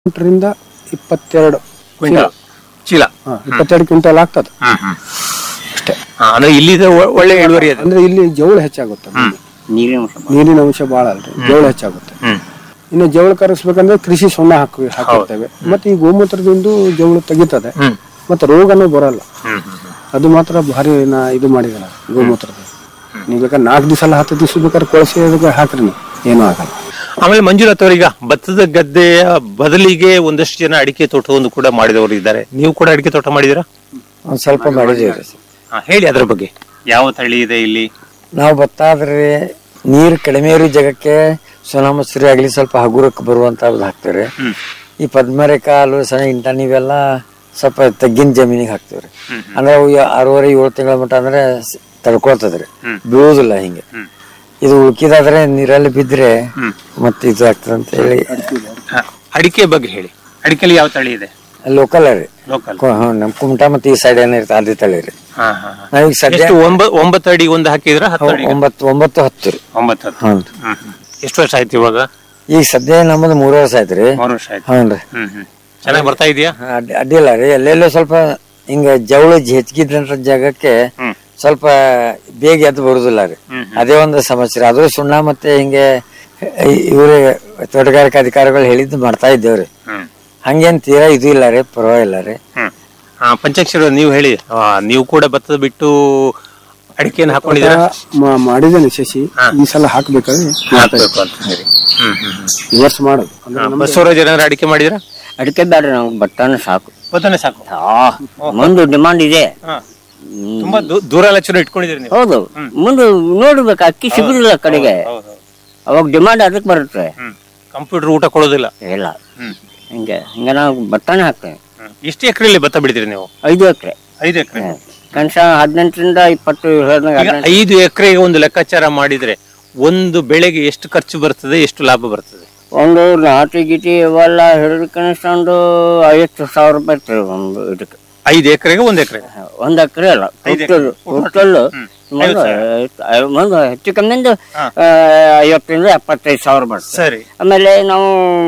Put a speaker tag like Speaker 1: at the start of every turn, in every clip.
Speaker 1: ಹದಿನೆಂಟರಿಂದ ಇಪ್ಪತ್ತೆರಡು
Speaker 2: ಕ್ವಿಂಟಲ್ ಚೀಲ
Speaker 1: ಹಾ, ಇಪ್ಪತ್ತೆರಡು ಕ್ವಿಂಟಲ್ ಆಗ್ತದೆ ಅಷ್ಟೇ
Speaker 2: ಹಾ, ಅಂದ್ರೆ ಇಲ್ಲಿದೆ ಒ- ಒಳ್ಳೆ ಇಳುವರಿ ಅದು
Speaker 1: ಅಂದ್ರೆ ಇಲ್ಲಿ ಜವಳ ಹೆಚ್ಚಾಗುತ್ತೆ
Speaker 3: ನೀರಿನ ಅಂಶ
Speaker 1: ನೀರಿನ ಅಂಶ ಬಹಳ ಅಲ್ರಿ ಜವಳ ಹೆಚ್ಚಾಗುತ್ತೆ
Speaker 2: ಹ್ಮ್
Speaker 1: ಇನ್ನು ಜವಳ ಕರಗಿಸ್ಬೇಕಂದ್ರೆ ಕೃಷಿ ಸುಣ್ಣ ಹಾಕಿ ಹಾಕಿರ್ತೇವೆ ಮತ್ತೆ ಈ ಗೋಮೂತ್ರದಿಂದ ಜವಳ ತೆಗಿತದೆ
Speaker 2: ಹ್ಮ್
Speaker 1: ಮತ್ತೆ ರೋಗನೂ ಬರಲ್ಲ
Speaker 2: ಹ್ಮ್ ಹ್ಮ್ ಹ್ಮ್.
Speaker 1: ಅದು ಮಾತ್ರ ಭಾರಿ ನಾ ಇದು ಮಾಡಿದಲ್ಲ ಗೋಮೂತ್ರದ ನೀವು ಬೇಕಾದ್ರೆ ನಾಲ್ಕು ದಿವಸ ಅಲ್ಲ ಹತ್ತು ದಿವಸ ಬೇಕಾದ್ರೆ ಕೊಳಸಿ ಅದಕ್ಕೆ ಹಾಕ್ರಿ ನೀವು ಏನೂ ಆಗಲ್ಲ
Speaker 2: ಆಮೇಲೆ ಮಂಜುನಾಥ್ ಅವರೀಗ ಭತ್ತದ ಗದ್ದೆಯ ಬದಲಿಗೆ ಒಂದಷ್ಟು ಜನ ಅಡಿಕೆ ತೋಟವನ್ನು ಕೂಡ ಮಾಡಿದವರು ಇದ್ದಾರೆ ನೀವು ಕೂಡ ಅಡಿಕೆ ತೋಟ ಮಾಡಿದೀರಾ
Speaker 4: ಒಂದ್ ಸ್ವಲ್ಪ ಮಾಡಿದೀವಿ
Speaker 2: ಹಾ, ಹೇಳಿ ಅದ್ರ ಬಗ್ಗೆ ಯಾವ ತಳಿ ಇದೆ ಇಲ್ಲಿ
Speaker 4: ನಾವು ಭತ್ತ ಆದ್ರೆ ನೀರು ಕಡಿಮೆ ಇರೋ ಜಾಗಕ್ಕೆ ಸೋನಾ ಮಸೂರಿ ಆಗ್ಲಿ ಸ್ವಲ್ಪ ಹಗುರಕ್ಕೆ ಬರುವಂತದ್ದು ಹಾಕ್ತೇವ್ರಿ
Speaker 2: ಹ್ಮ್
Speaker 4: ಈ ಪದ್ಮರೇಖಾ ಸಣ್ಣ ಇಂಟ ನೀವೆಲ್ಲ ಸ್ವಲ್ಪ ತಗ್ಗಿನ ಜಮೀನಿಗೆ ಹಾಕ್ತೇವ್ರಿ ಅಂದ್ರೆ ಅವು ಯಾ- ಆರೂವರೆ ಏಳು ತಿಂಗಳ ಮಟ್ಟ ಅಂದ್ರೆ ಸ್- ತಡ್ಕೊಳ್ತದ್ರಿ ಬೀಳುದಿಲ್ಲ ಹಿಂಗೆ ಇದು ಉಳ್ಕಿದಾದ್ರೆ ನೀರಲ್ಲಿ ಬಿದ್ರೆ ಮತ್ತೆ ಇದು ಆಗ್ತದೆ ಅಂತ ಹೇಳಿ
Speaker 2: ಹಾ, ಅಡಿಕೆ ಬಗ್ಗೆ ಹೇಳಿ ಅಡಿಕೆಲಿ ಯಾವ ತಳಿ ಇದೆ
Speaker 4: ಲೋಕಲ್ ರೀ
Speaker 2: ಲೋಕಲ್
Speaker 4: ಕೊ- ಹ್ಮ್, ನಮ್ ಕುಮಟಾ ಮತ್ತೆ ಈ ಸೈಡ್ ಏನಿರುತ್ತೆ ಅದೇ ತಳಿ ರೀ
Speaker 2: ಹಾ ಹಾ ಹಾ.
Speaker 4: ನಾವೀಗ ಸದ್ಯ
Speaker 2: ಎಷ್ಟು ಒಂಬ- ಒಂಬತ್ತು ಅಡಿ ಒಂದು ಹಾಕಿದ್ರ ಹತ್ತು ಅಡಿ
Speaker 4: ಒಂಬತ್ತು ಒಂಬತ್ತು ಹತ್ತು ರೀ
Speaker 2: ಒಂಬತ್ತು ಹತ್ತು
Speaker 4: ಹ್ಞೂ
Speaker 2: ಹ್ಮ್ ಹ್ಮ್. ಎಷ್ಟು ವರ್ಷ ಆಯ್ತು ಇವಾಗ
Speaker 4: ಈಗ ಸದ್ಯ ನಮ್ಮದು ಮೂರು ವರ್ಷ ಆಯ್ತ್ರಿ
Speaker 2: ಮೂರು ವರ್ಷ ಆಯ್ತು
Speaker 4: ಹ್ಞೂ ರೀ
Speaker 2: ಹ್ಮ್ ಹ್ಮ್ ಚೆನ್ನಾಗಿ ಬರ್ತಾ ಇದೆಯಾ
Speaker 4: ಅಡ್ಡಿ ಅಡ್ಡಿಲ್ಲ ರೀ ಎಲ್ಲೆಲ್ಲೋ ಸ್ವಲ್ಪ ಹಿಂಗ ಜವಳ ಹೆಚ್ಚಿಗಿದ್ದಂತ ಜಾಗಕ್ಕೆ
Speaker 2: ಹ್ಮ್.
Speaker 4: ಸ್ವಲ್ಪ ಬೇಗ ಎದ್ದು ಬರುದಿಲ್ಲ ರೀ ಅದೇ ಒಂದು ಸಮಸ್ಯೆ ರೀ ಅದು ಸುಣ್ಣ ಮತ್ತೆ ಹಿಂಗೆ ಇವ್ರೆ ತೋಟಗಾರಿಕೆ ಅಧಿಕಾರಿಗಳು ಹೇಳಿದ್ದು ಮಾಡ್ತಾ ಇದ್ದೇವ್ರಿ
Speaker 2: ಹ್ಮ್
Speaker 4: ಹಂಗೇನ್ ತೀರಾ ಇದು ಇಲ್ಲ ರೀ ಪರವಾಗಿಲ್ಲ ರೀ
Speaker 2: ಹ್ಮ್ ಹಾ, ಪಂಚಾಕ್ಷರ ನೀವು ಹೇಳಿ ಆ, ನೀವು ಕೂಡ ಭತ್ತದ ಬಿಟ್ಟು ಅಡಿಕೆಯನ್ನು ಹಾಕೊಂಡಿದ್ದೀರಾ
Speaker 1: ಮಾ- ಮಾಡಿದ್ದೇನೆ ಶಶಿ ಈ ಸಲ ಹಾಕ್ಬೇಕಾದ್ರೆ
Speaker 2: ಹಾಕ್ಬೇಕು ಅಂತ ಹೇಳಿ ಹ್ಮ್ ಹ್ಮ್ ಹ್ಮ್.
Speaker 1: ಈ ವರ್ಷ ಮಾಡೋದು ಅಂದ್ರೆ
Speaker 2: ಹಾ, ಬಸವರಾಜ್ ಏನಾದ್ರು ಅಡಿಕೆ ಮಾಡಿದಿರಾ
Speaker 3: ಅಡಿಕೆ ಬೇಡ್ರಿ ನಾವು ಭತ್ತನ ಸಾಕು
Speaker 2: ಭತ್ತನೇ ಸಾಕು
Speaker 3: ಆ, ಮುಂದೆ ಡಿಮಾಂಡ್ ಇದೆ
Speaker 2: ಹಾ. ತುಂಬಾ ದೂ- ದೂರ ಎಲ್ಲ ಚೂರು ಇಟ್ಕೊಂಡಿದ್ದೀರಿ ನೀವು
Speaker 3: ಹೌದು ಮುಂದೆ ನೋಡ್ಬೇಕು ಅಕ್ಕಿ ಸಿಗುದಿಲ್ಲ ಕಡೆಗೆ
Speaker 2: ಹೌದು
Speaker 3: ಅವಾಗ ಡಿಮಾಂಡ್ ಅದಕ್ಕೆ ಬರುತ್ತೆ
Speaker 2: ಹ್ಮ್ ಕಂಪ್ಯೂಟರ್ ಊಟ ಕೊಡೋದಿಲ್ಲ
Speaker 3: ಇಲ್ಲ
Speaker 2: ಹ್ಮ್
Speaker 3: ಹಿಂಗೆ ಹಿಂಗೆ ನಾವು ಭತ್ತನೇ ಹಾಕ್ತೇವೆ
Speaker 2: ಹ್ಮ್. ಎಷ್ಟು ಎಕರೆಯಲ್ಲಿ ಭತ್ತ ಬೆಳಿತೀರಿ ನೀವು
Speaker 3: ಐದು ಎಕರೆ
Speaker 2: ಐದು ಎಕರೆ
Speaker 3: ಕನಿಷ್ಠ ಹದಿನೆಂಟರಿಂದ ಇಪ್ಪತ್ತು ಹೇಳಿದಾಗ
Speaker 2: ಈಗ ಐದು ಎಕರೆಗೆ ಒಂದು ಲೆಕ್ಕಾಚಾರ ಮಾಡಿದ್ರೆ ಒಂದು ಬೆಳೆಗೆ ಎಷ್ಟು ಖರ್ಚು ಬರ್ತದೆ ಎಷ್ಟು ಲಾಭ ಬರ್ತದೆ
Speaker 3: ಒಂದು ನಾಟಿ ಗಿಟಿ ಇವೆಲ್ಲ ಹಿಡಿದು ಕನಿಷ್ಠ ಒಂದು ಐವತ್ತು ಸಾವಿರ ರೂಪಾಯಿ ಇರ್ತದೆ ಒಂದು ಇದಕ್ಕೆ
Speaker 2: ಐದು ಎಕರೆಗೆ ಒಂದು ಎಕರೆ
Speaker 3: ಒಂದ್ ಎಕರೆ ಅಲ್ಲ ಟೋಟಲ್ ಟೋಟಲ್ ಒಂದು ಹೆಚ್ಚು ಕಮ್ಮಿ ಒಂದು ಆ, ಐವತ್ತರಿಂದ ಎಪ್ಪತ್ತೈದು ಸಾವಿರ ಬರ್ತದೆ
Speaker 2: ಸರಿ
Speaker 3: ಆಮೇಲೆ ನಾವು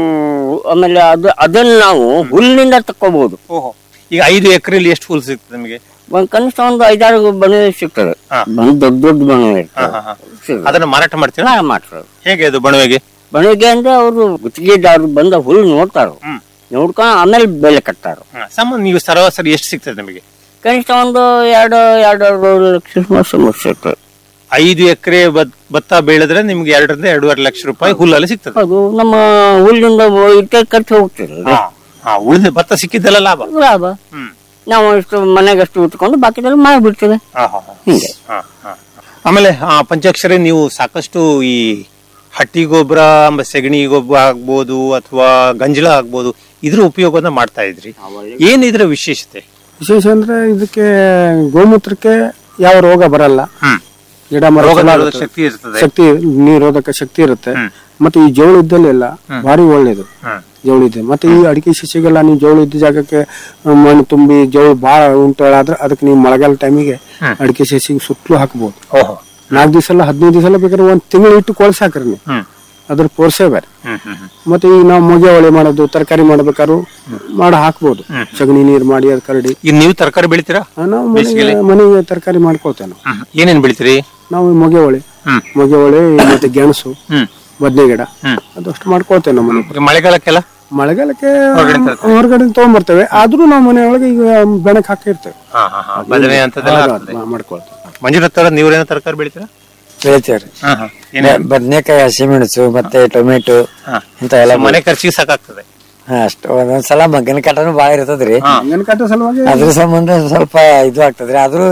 Speaker 3: ಆಮೇಲೆ ಅದು ಅದನ್ನ ನಾವು ಹುಲ್ಲಿನಿಂದ ತಕ್ಕೋಬಹುದು
Speaker 2: ಓಹೋ ಈಗ ಐದು ಎಕರೆಯಲ್ಲಿ ಎಷ್ಟು ಹುಲ್ ಸಿಗ್ತದೆ ನಿಮಗೆ
Speaker 3: ಒಂದ್ ಕನಿಷ್ಠ ಒಂದು ಐದಾರು ಬಣವೆ ಸಿಗ್ತದೆ
Speaker 2: ಹಾ.
Speaker 3: ಒಂದು ದೊಡ್ಡ ದೊಡ್ಡ ಬಣವೆ
Speaker 2: ಹಾ, ಹಾ, ಹಾ.
Speaker 3: ಇರ್ತದೆ
Speaker 2: ಅದನ್ನ ಮಾರಾಟ ಮಾಡ್ತೀರಾ
Speaker 3: ಮಾರಾಟ ಮಾಡ್ತಾರೆ
Speaker 2: ಹೇಗೆ ಅದು ಬಣವೆಗೆ
Speaker 3: ಬಣವೆಗೆ ಅಂದ್ರೆ ಅವರು ಗುತ್ತಿಗೆದಾರರು ಬಂದ ಹುಲ್ಲು ನೋಡ್ತಾರ
Speaker 2: ಹ್ಮ್.
Speaker 3: ನೋಡ್ಕೊಂಡು ಆಮೇಲೆ ಬೆಲೆ ಕಟ್ತಾರ
Speaker 2: ಹಾ, ಸಾಮಾನ್ಯ ನೀವು ಸರಾಸರಿ ಎಷ್ಟು ಸಿಗ್ತದೆ ನಿಮಗೆ
Speaker 3: ಕನಿಷ್ಠ ಒಂದು ಎರಡು ಎರಡು ಲಕ್ಷ ಸಮಸ್ಯೆ ಸಿಗ್ತದೆ
Speaker 2: ಐದು ಎಕರೆ ಭತ್ತ ಬೆಳೆದ್ರೆ ನಿಮ್ಗೆ ಎರಡರಿಂದ ಎರಡೂವರೆ ಲಕ್ಷ ರೂಪಾಯಿ ಹುಲ್ಲಲ್ಲಿ ಸಿಗ್ತದೆ
Speaker 3: ಅದು ನಮ್ಮ ಹುಲ್ಲಿಂದ ಇಟ್ಟೆ ಖರ್ಚು ಹೋಗ್ತಿರಲ್ಲ
Speaker 2: ಹಾ, ಹಾ, ಉಳಿದ ಭತ್ತ ಸಿಕ್ಕಿದ್ದೆಲ್ಲ ಲಾಭ
Speaker 3: ಲಾಭ
Speaker 2: ಹ್ಮ್
Speaker 3: ನಾವು ಅಷ್ಟು ಮನೆಗೆ ಅಷ್ಟು ಉಟ್ಕೊಂಡು ಬಾಕಿದೆಲ್ಲ ಮಾಡಿಬಿಡ್ತೇವೆ
Speaker 2: ಹಾ, ಹಾ, ಹಾ.
Speaker 3: ಹಿಂಗೆ
Speaker 2: ಹಾ, ಹಾ. ಆಮೇಲೆ ಆ, ಪಂಚಾಕ್ಷರಿ ನೀವು ಸಾಕಷ್ಟು ಈ ಹಟ್ಟಿ ಗೊಬ್ಬರ ಆಮೇಲೆ ಸೆಗಣಿ ಗೊಬ್ಬರ ಆಗ್ಬೋದು ಅಥವಾ ಗಂಜಲ ಆಗ್ಬೋದು ಇದ್ರ ಉಪಯೋಗನ ಮಾಡ್ತಾ ಇದ್ರಿ ಏನ್ ಇದ್ರ ವಿಶೇಷತೆ
Speaker 1: ವಿಶೇಷ ಅಂದ್ರೆ ಇದಕ್ಕೆ ಗೋಮೂತ್ರಕ್ಕೆ ಯಾವ ರೋಗ ಬರಲ್ಲ
Speaker 2: ಹ್ಮ್
Speaker 1: ಗಿಡ ಮರ
Speaker 2: ರೋಗ
Speaker 1: ಚಲೋ
Speaker 2: ನಿರೋಧಕ
Speaker 1: ಆಗುತ್ತೆ.
Speaker 2: ಶಕ್ತಿ ಇರ್ತದೆ
Speaker 1: ಶಕ್ತಿ ನಿರೋಧಕ ಶಕ್ತಿ ಇರುತ್ತೆ ಮತ್ತೆ ಈ ಜವಳ ಇದ್ದಲ್ಲೆಲ್ಲ ಭಾರಿ ಒಳ್ಳೇದು
Speaker 2: ಹ್ಮ್.
Speaker 1: ಜವಳ ಇದೆ ಮತ್ತೆ ಈ ಅಡಿಕೆ ಸಸಿಗೆಲ್ಲ ನೀವು ಜವಳ ಇದ್ದ ಜಾಗಕ್ಕೆ ಆ, ಮಣ್ಣು ತುಂಬಿ ಜವಳ ಬಹಳ ಉಂಟಾದ್ರೆ ಅದಕ್ಕೆ ನೀವು ಮಳೆಗಾಲ ಟೈಮಿಗೆ ಅಡಿಕೆ ಸಸಿಗೆ ಸುತ್ತಲೂ ಹಾಕ್ಬೋದು
Speaker 2: ಓಹೋ
Speaker 1: ನಾಲ್ಕು ದಿವಸ ಅಲ್ಲ ಹದಿನೈದು ದಿವಸ ಎಲ್ಲ ಬೇಕಾದ್ರೆ ಒಂದ್ ತಿಂಗಳು ಇಟ್ಟು ಕೊಳಸಿ ಹಾಕ್ರಿ ನೀವು
Speaker 2: ಹ್ಮ್
Speaker 1: ಅದ್ರ ಪೋರ್ಸೇ ಬೇರೆ
Speaker 2: ಹ್ಮ್ ಹ್ಮ್ ಹ್ಮ್.
Speaker 1: ಮತ್ತೆ ಈಗ ನಾವು ಮೊಗೆ ಒಳೆ ಮಾಡೋದು ತರಕಾರಿ ಮಾಡ್ಬೇಕಾದ್ರು ಮಾಡಿ ಹಾಕ್ಬೋದು ಸಗಣಿ ನೀರು ಮಾಡಿ ಅದು ಕರಡಿ
Speaker 2: ಈಗ ನೀವು ತರಕಾರಿ ಬೆಳಿತೀರಾ
Speaker 1: ಆ, ನಾವು ಮನೆಗೆ ಮನೆಗೆ ತರಕಾರಿ ಮಾಡ್ಕೊಳ್ತೇವೆ ನಾವು
Speaker 2: ಹ್ಮ್. ಏನೇನ್ ಬೆಳಿತೀರಿ
Speaker 1: ನಾವು ಈ ಮೊಗೆ ಒಳೆ
Speaker 2: ಹ್ಮ್.
Speaker 1: ಮೊಗೆ ಒಳೆ ಮತ್ತೆ ಗೆಣಸು
Speaker 2: ಹ್ಮ್
Speaker 1: ಬದನೆ ಗಿಡ
Speaker 2: ಹ್ಮ್.
Speaker 1: ಅದಷ್ಟು ಮಾಡ್ಕೊಳ್ತೇವೆ ನಮ್ಮ ಮನೆ
Speaker 2: ಈಗ ಮಳೆಗಾಲಕ್ಕೆಲ್ಲ
Speaker 1: ಮಳೆಗಾಲಕ್ಕೆ
Speaker 2: ಹೊರಗಡೆ ತರ್ತೀವಿ.
Speaker 1: ಹೊರಗಡೆ ತಗೊಂಡ್ಬರ್ತೇವೆ ಆದ್ರೂ ನಾವು ಮನೆಯೊಳಗೆ ಈಗ ಬೆಣಕ್ ಹಾಕಿರ್ತೇವೆ
Speaker 2: ಹಾ ಹಾ ಹಾ ಬದನೆ ಅಂತದೆಲ್ಲ
Speaker 1: ಅದು
Speaker 2: ಆಗ್ತದೆ.
Speaker 1: ಮಾ- ಮಾಡ್ಕೊಳ್ತೇವೆ
Speaker 2: ಮಂಜುನಾಥ್ ಅವರ ನೀವೇನೋ ತರಕಾರಿ ಬೆಳಿತೀರಾ
Speaker 4: ಬೆಳಿತೇವ್ರಿ
Speaker 2: ಹಾ ಹಾ ಏನೇನು?
Speaker 4: ಬದ್ನೆಕಾಯಿ ಹಸಿಮೆಣಸು ಮತ್ತೆ ಟೊಮೆಟೊ
Speaker 2: ಹಾ.
Speaker 4: ಇಂತ ಎಲ್ಲ
Speaker 2: ಮನೆ ಖರ್ಚಿಗೆ ಸಾಕಾಗ್ತದೆ
Speaker 4: ಹಾ, ಅಷ್ಟು ಒಂದೊಂದ್ಸಲ ಮಗ್ಗನ ಕಾಟನು ಬಾಳ ಇರ್ತದ್ರಿ
Speaker 1: ಹಂಗನ್ ಕಟ್ಟ ಸಲುವಾಗಿ
Speaker 4: ಅದ್ರ ಸಂಬಂಧ ಸ್ವಲ್ಪ ಇದು ಆಗ್ತದ್ರಿ ಆದ್ರೂ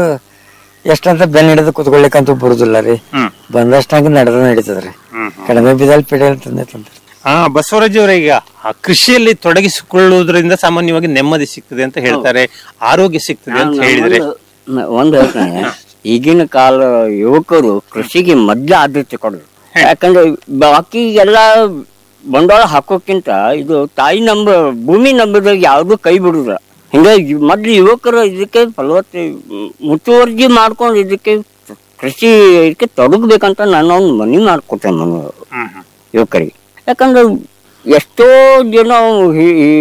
Speaker 4: ಎಷ್ಟಂತ ಬೆನ್ ಹಿಡಿದು ಕುತ್ಕೊಳ್ಲಿಕ್ಕಂತೂ ಬರುದಿಲ್ಲ ರೀ
Speaker 2: ಹ್ಮ್
Speaker 4: ಬಂದಷ್ಟಂಗ ನಡೆದ ನಡೀತದ್ರಿ
Speaker 2: ಹ್ಮ್
Speaker 4: ಕಡಿಮೆ ಬಿದ್ದಲ್ ಪಿಡಲ್ ತಂದೆ ತಂದ್ರಿ
Speaker 2: ಹಾ ಬಸವರಾಜ್ ಅವರೇ ಈಗ ಆ ಕೃಷಿಯಲ್ಲಿ ತೊಡಗಿಸಿಕೊಳ್ಳುವುದರಿಂದ ಸಾಮಾನ್ಯವಾಗಿ ನೆಮ್ಮದಿ ಸಿಗ್ತದೆ ಅಂತ ಹೇಳ್ತಾರೆ ಆರೋಗ್ಯ ಸಿಗ್ತದೆ ಅಂತ ಹೇಳಿದ್ರೆ
Speaker 3: ಒಂದು- ಒಂದು ಹೇಳ್ತೇನೆ ಈಗಿನ ಕಾಲ ಯುವಕರು ಕೃಷಿಗೆ ಮೊದ್ಲು ಆದ್ಯತೆ ಕೊಡೋದು ಯಾಕಂದ್ರೆ ಬಾಕಿ ಎಲ್ಲ ಬಂಡವಾಳ ಹಾಕೋಕ್ಕಿಂತ ಇದು ತಾಯಿ ನಂಬ ಭೂಮಿ ನಂಬಿದಾಗ ಯಾವ್ದು ಕೈ ಬಿಡುದಿಲ್ಲ ಹಿಂಗಾಗಿ ಮೊದ್ಲು ಯುವಕರು ಇದಕ್ಕೆ ಫಲವತ್ತೆ ಮುತುವರ್ಜಿ ಮಾಡ್ಕೊಂಡು ಇದಕ್ಕೆ ಕೃಷಿ ಇದಕ್ಕೆ ತೊಡಗಬೇಕಂತ ನಾನು ಒಂದು ಮನವಿ ಮಾಡ್ಕೊತೇನೆ ನಾನು ಯುವಕರಿಗೆ ಯಾಕಂದ್ರೆ ಎಷ್ಟೋ ಜನ ಈ- ಈ